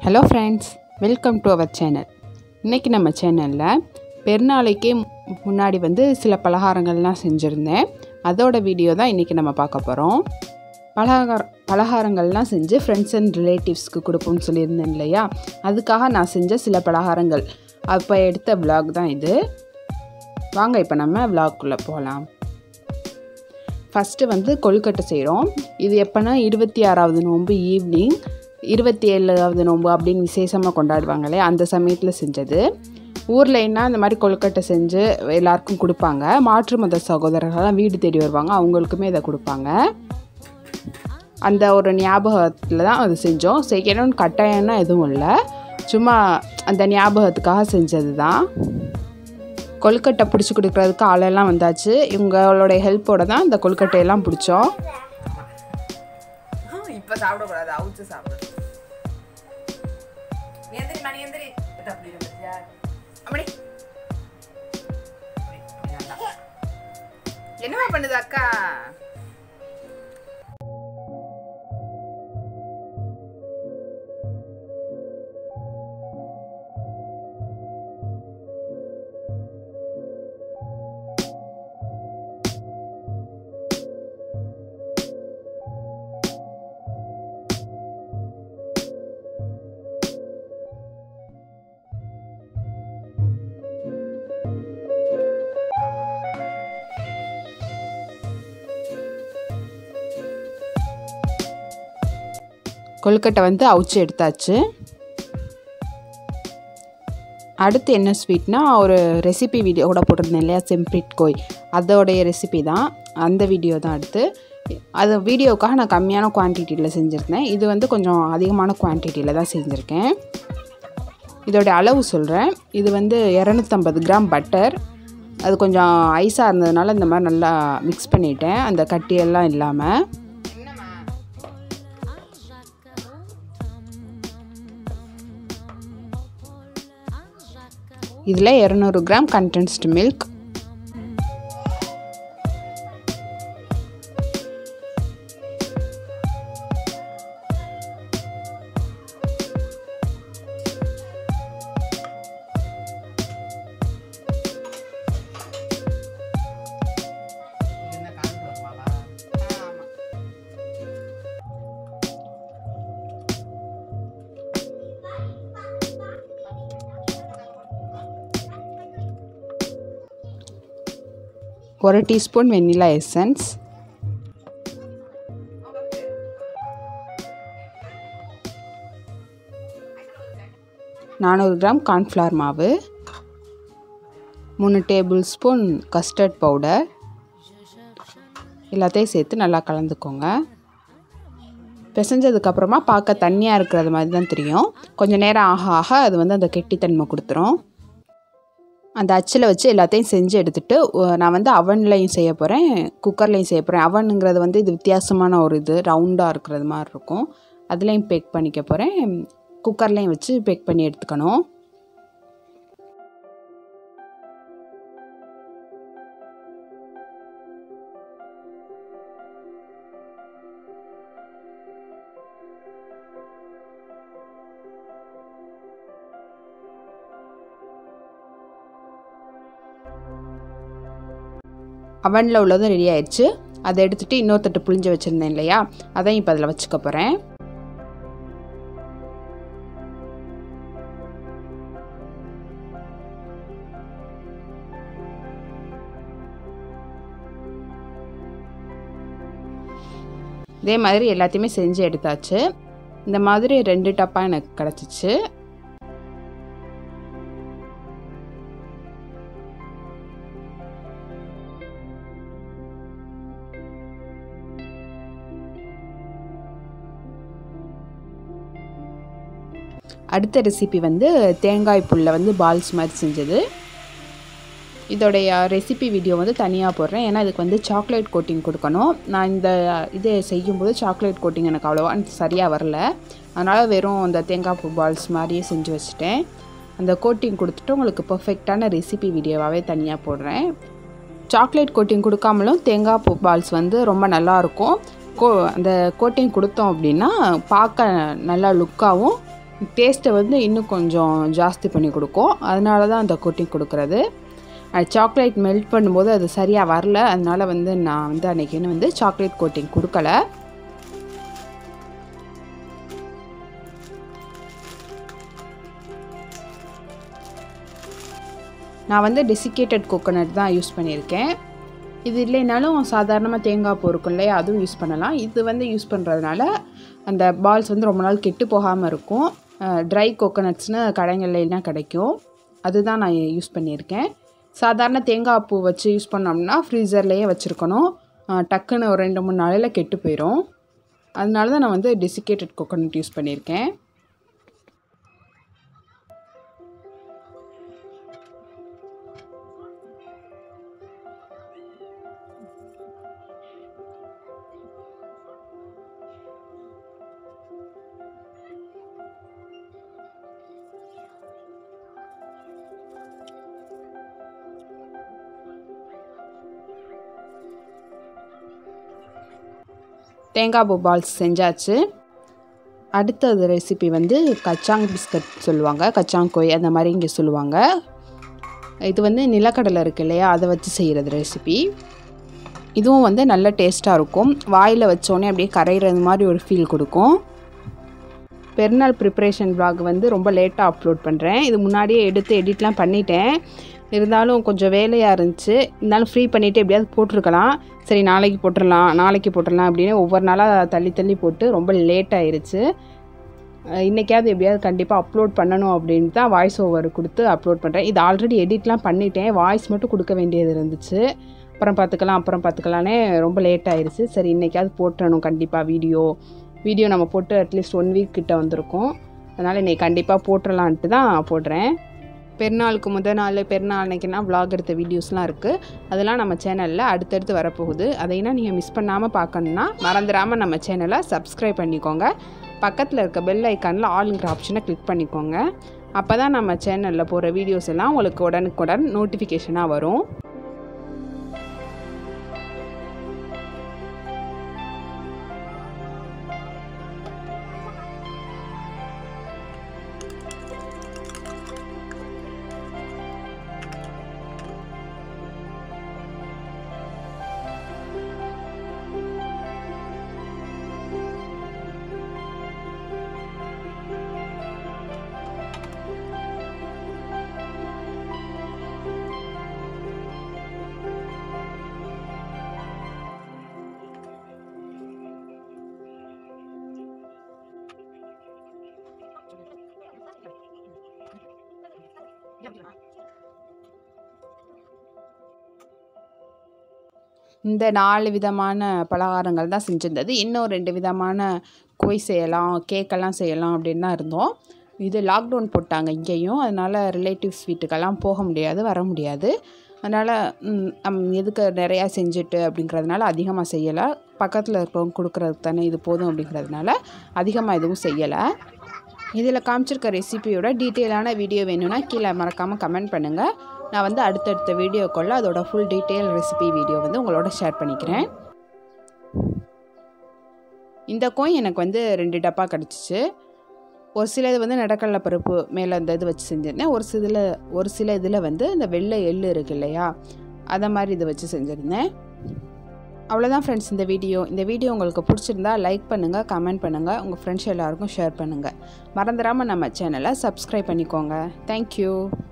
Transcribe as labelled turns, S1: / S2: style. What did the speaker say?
S1: hello friends welcome to our channel இன்றைக்கி நம்ம சேனலில் பெருநாளைக்கு முன்னாடி வந்து சில பலகாரங்கள்லாம் செஞ்சுருந்தேன் அதோட வீடியோ தான் இன்றைக்கி நம்ம பார்க்க போகிறோம் பலகார பலகாரங்கள்லாம் செஞ்சு ஃப்ரெண்ட்ஸ் அண்ட் ரிலேட்டிவ்ஸ்க்கு கொடுப்போம்னு சொல்லியிருந்தேன் இல்லையா அதுக்காக நான் செஞ்ச சில பலகாரங்கள் அப்போ எடுத்த vlog தான் இது வாங்க இப்போ நம்ம விளாக்குள்ளே போகலாம் ஃபஸ்ட்டு வந்து கொழுக்கட்டை செய்கிறோம் இது எப்போனா இருபத்தி ஆறாவது நோன்பு ஈவினிங் இருபத்தி ஏழாவது நோன்பு அப்படின்னு விசேஷமாக கொண்டாடுவாங்களே அந்த சமயத்தில் செஞ்சது ஊர்லன்னா இந்த மாதிரி கொழுக்கட்டை செஞ்சு எல்லாருக்கும் கொடுப்பாங்க மாற்று மத சகோதரர்கள்லாம் வீடு தேடி வருவாங்க அவங்களுக்குமே இதை கொடுப்பாங்க அந்த ஒரு ஞாபகத்தில் தான் அது செஞ்சோம் செய்யணும்னு கட்டாயம்னா எதுவும் இல்லை சும்மா அந்த ஞாபகத்துக்காக செஞ்சது தான் கொழுக்கட்டை பிடிச்சி கொடுக்குறதுக்கு ஆளெல்லாம் வந்தாச்சு இவங்களோட ஹெல்ப்போட தான் இந்த கொழுக்கட்டையெல்லாம் பிடிச்சோம்
S2: இப்ப சாப்பிடக்கூடாது அவுச்சு சாப்பிடு நீ எந்திரி மணி எந்திரி அப்படி இருந்துச்சியா அப்படி என்னவா பண்ணுது அக்கா
S1: கொழுக்கட்டை வந்து அவிச்சு எடுத்தாச்சு அடுத்து என்ன ஸ்வீட்னா ஒரு ரெசிபி வீடியோ கூட போட்டிருந்தேன் இல்லையா செம்பிட் கோய் அதோடைய ரெசிபி தான் அந்த வீடியோ தான் அடுத்து அது வீடியோவுக்காக நான் கம்மியான குவான்டிட்டியில் செஞ்சுருந்தேன் இது வந்து கொஞ்சம் அதிகமான குவான்டிட்டியில் தான் செஞ்சுருக்கேன் இதோட அளவு சொல்கிறேன் இது வந்து இரநூத்தம்பது கிராம் பட்டர் அது கொஞ்சம் ஐஸாக இருந்ததுனால இந்த மாதிரி நல்லா மிக்ஸ் பண்ணிட்டேன் அந்த கட்டியெல்லாம் இல்லாமல் இதில் இரநூறு கிராம் கண்டென்ஸ்டு மில்க் ஒரு டீஸ்பூன் வெண்ணிலா எசன்ஸ் நானூறு கிராம் கார்ன்ஃப்ளவர் மாவு மூணு டேபிள் ஸ்பூன் கஸ்டர்ட் பவுடர் எல்லாத்தையும் சேர்த்து நல்லா கலந்துக்கோங்க பிசைஞ்சதுக்கப்புறமா பார்க்க தண்ணியாக இருக்கிறது மாதிரி தான் தெரியும் கொஞ்சம் நேரம் ஆக ஆக அது வந்து அந்த கெட்டித்தன்மை கொடுத்துரும் அந்த அச்சில் வச்சு எல்லாத்தையும் செஞ்சு எடுத்துகிட்டு நான் வந்து அவன்லையும் செய்ய போகிறேன் குக்கர்லேயும் செய்ய போகிறேன் அவனுங்கிறது வந்து இது வித்தியாசமான ஒரு இது ரவுண்டாக இருக்கிறது மாதிரி இருக்கும் அதுலேயும் பேக் பண்ணிக்க போகிறேன் குக்கர்லேயும் வச்சு பேக் பண்ணி எடுத்துக்கணும் அவனில் உள்ளதும் ரெடி ஆயிடுச்சு அதை எடுத்துகிட்டு இன்னொரு தட்டு புளிஞ்சு வச்சுருந்தேன் இல்லையா அதையும் இப்போ அதில் வச்சுக்க போகிறேன் இதே மாதிரி எல்லாத்தையுமே செஞ்சு எடுத்தாச்சு இந்த மாதிரி ரெண்டு டப்பாக எனக்கு கிடச்சிச்சு அடுத்த ரெசிபி வந்து தேங்காய் புல்ல வந்து பால்ஸ் மாதிரி செஞ்சது இதோடைய ரெசிபி வீடியோ வந்து தனியாக போடுறேன் ஏன்னா இதுக்கு வந்து சாக்லேட் கோட்டிங் கொடுக்கணும் நான் இந்த இது செய்யும்போது சாக்லேட் கோட்டிங் எனக்கு அவ்வளோவா சரியாக வரல அதனால் வெறும் அந்த தேங்காய் பூ பால்ஸ் மாதிரியே செஞ்சு வச்சுட்டேன் அந்த கோட்டிங் கொடுத்துட்டு உங்களுக்கு பர்ஃபெக்டான ரெசிபி வீடியோவாகவே தனியாக போடுறேன் சாக்லேட் கோட்டிங் கொடுக்காமலும் தேங்காய் பூ பால்ஸ் வந்து ரொம்ப நல்லாயிருக்கும் கோ அந்த கோட்டிங் கொடுத்தோம் அப்படின்னா பார்க்க நல்லா லுக்காகவும் டேஸ்ட்டை வந்து இன்னும் கொஞ்சம் ஜாஸ்தி பண்ணி கொடுக்கும் அதனால தான் அந்த கோட்டிங் கொடுக்குறது அது சாக்லேட் மெல்ட் பண்ணும்போது அது சரியாக வரல அதனால வந்து நான் வந்து அன்றைக்கின்னு வந்து சாக்லேட் கோட்டிங் கொடுக்கல நான் வந்து டெசிகேட்டட் கோகோனட் தான் யூஸ் பண்ணியிருக்கேன் இது இல்லைனாலும் சாதாரணமாக தேங்காய் பூ இருக்கும் இல்லையா அதுவும் யூஸ் பண்ணலாம் இது வந்து யூஸ் பண்ணுறதுனால அந்த பால்ஸ் வந்து ரொம்ப நாள் கெட்டு போகாமல் இருக்கும் ட்ரை கோகோனட்ஸ்னு கடைகள்லாம் கிடைக்கும் அதுதான் நான் யூஸ் பண்ணியிருக்கேன் சாதாரண தேங்காய் பூ வச்சு யூஸ் பண்ணோம்னா ஃப்ரீசர்லேயே வச்சுருக்கணும் டக்குன்னு ஒரு ரெண்டு மூணு நாளில் கெட்டு போயிடும் அதனால தான் நான் வந்து டெசிகேட்டட் கோகோனட் யூஸ் பண்ணியிருக்கேன் தேங்காய் பூ பால்ஸ் செஞ்சாச்சு அடுத்தது ரெசிபி வந்து கச்சாங் பிஸ்கட் சொல்லுவாங்க கச்சாங்கோய் அந்த மாதிரி இங்கே சொல்லுவாங்க இது வந்து நிலக்கடலை இருக்கு இல்லையா அதை வச்சு செய்கிறது ரெசிபி இதுவும் வந்து நல்ல டேஸ்ட்டாக இருக்கும் வாயில் வச்சோடனே அப்படியே கரையிறது மாதிரி ஒரு ஃபீல் கொடுக்கும் பெருநாள் ப்ரிப்ரேஷன் vlog வந்து ரொம்ப லேட்டாக அப்லோட் பண்ணுறேன் இது முன்னாடியே எடுத்து எடிட்லாம் பண்ணிட்டேன் இருந்தாலும் கொஞ்சம் வேலையாக இருந்துச்சு இருந்தாலும் ஃப்ரீ பண்ணிவிட்டு எப்படியாவது போட்டிருக்கலாம் சரி நாளைக்கு போட்டுடலாம் நாளைக்கு போட்டுடலாம் அப்படின்னு ஒவ்வொரு நாளாக தள்ளி தள்ளி போட்டு ரொம்ப லேட் ஆயிருச்சு அஹ் இன்னைக்காவது எப்படியாவது கண்டிப்பாக அப்லோட் பண்ணணும் அப்படின்னு தான் வாய்ஸ் ஓவர் கொடுத்து அப்லோட் பண்ணுறேன் இது ஆல்ரெடி எடிட்லாம் பண்ணிட்டேன் வாய்ஸ் மட்டும் கொடுக்க வேண்டியது இருந்துச்சு அப்புறம் பார்த்துக்கலாம் அப்புறம் பார்த்துக்கலானே ரொம்ப லேட் ஆயிருச்சு சரி இன்னைக்காவது போட்டுறணும் கண்டிப்பாக வீடியோ வீடியோ நம்ம போட்டு அட்லீஸ்ட் ஒன் வீக் கிட்ட வந்திருக்கோம் அதனால் இன்னைக்கு கண்டிப்பாக போட்டுடலான்ட்டு தான் போடுறேன் பெருநாளுக்கு முத நாள் பெருநாள் அன்னைக்குனா vlog எடுத்த வீடியோஸ்லாம் இருக்குது அதெல்லாம் நம்ம சேனலில் அடுத்தடுத்து வரப்போகுது அதைனா நீங்கள் மிஸ் பண்ணாமல் பார்க்கணுன்னா மறந்துடாமல் நம்ம சேனலை சப்ஸ்கிரைப் பண்ணிக்கோங்க பக்கத்தில் இருக்க பெல் ஐக்கானில் ஆளுங்கிற ஆப்ஷனை கிளிக் பண்ணிக்கோங்க அப்போ தான் நம்ம சேனலில் போகிற வீடியோஸ் எல்லாம் உங்களுக்கு உடனுக்குடன் நோட்டிஃபிகேஷனாக வரும் இந்த நாலு விதமான பலகாரங்கள் தான் செஞ்சிருந்தது இன்னும் ரெண்டு விதமான கோய் செய்யலாம் கேக்கெல்லாம் செய்யலாம் அப்படின்னு தான் இருந்தோம் இது லாக்டவுன் போட்டாங்க இங்கேயும் அதனால் ரிலேட்டிவ்ஸ் வீட்டுக்கெல்லாம் போக முடியாது வர முடியாது அதனால் நம் எதுக்கு நிறையா செஞ்சுட்டு அப்படிங்கிறதுனால அதிகமாக செய்யலை பக்கத்தில் இருக்கிறவங்க கொடுக்குறதுக்கு தானே இது போதும் அப்படிங்கிறதுனால அதிகமாக எதுவும் செய்யலை இதில் காமிச்சிருக்க ரெசிபியோட டீட்டெயிலான வீடியோ வேணும்னா கீழே மறக்காமல் கமெண்ட் பண்ணுங்கள் நான் வந்து அடுத்தடுத்த வீடியோக்குள்ள அதோட ஃபுல் டீட்டெயில் ரெசிபி வீடியோ வந்து உங்களோட ஷேர் பண்ணிக்கிறேன் இந்த கோயின் எனக்கு வந்து ரெண்டு டப்பா கிடச்சிச்சு ஒரு சில இது வந்து நடக்கடலை பருப்பு மேலே அந்த இது வச்சு செஞ்சுருந்தேன் ஒரு சில ஒரு சில இதில் வந்து இந்த வெள்ளை எள்ளு இருக்கு இல்லையா அதை மாதிரி இது வச்சு செஞ்சுருந்தேன் அவ்வளோதான் ஃப்ரெண்ட்ஸ் இந்த வீடியோ இந்த வீடியோ உங்களுக்கு பிடிச்சிருந்தா லைக் பண்ணுங்கள் கமெண்ட் பண்ணுங்கள் உங்கள் ஃப்ரெண்ட்ஸ் எல்லாருக்கும் ஷேர் பண்ணுங்கள் மறந்துடாமல் நம்ம சேனலை சப்ஸ்கிரைப் பண்ணிக்கோங்க தேங்க்யூ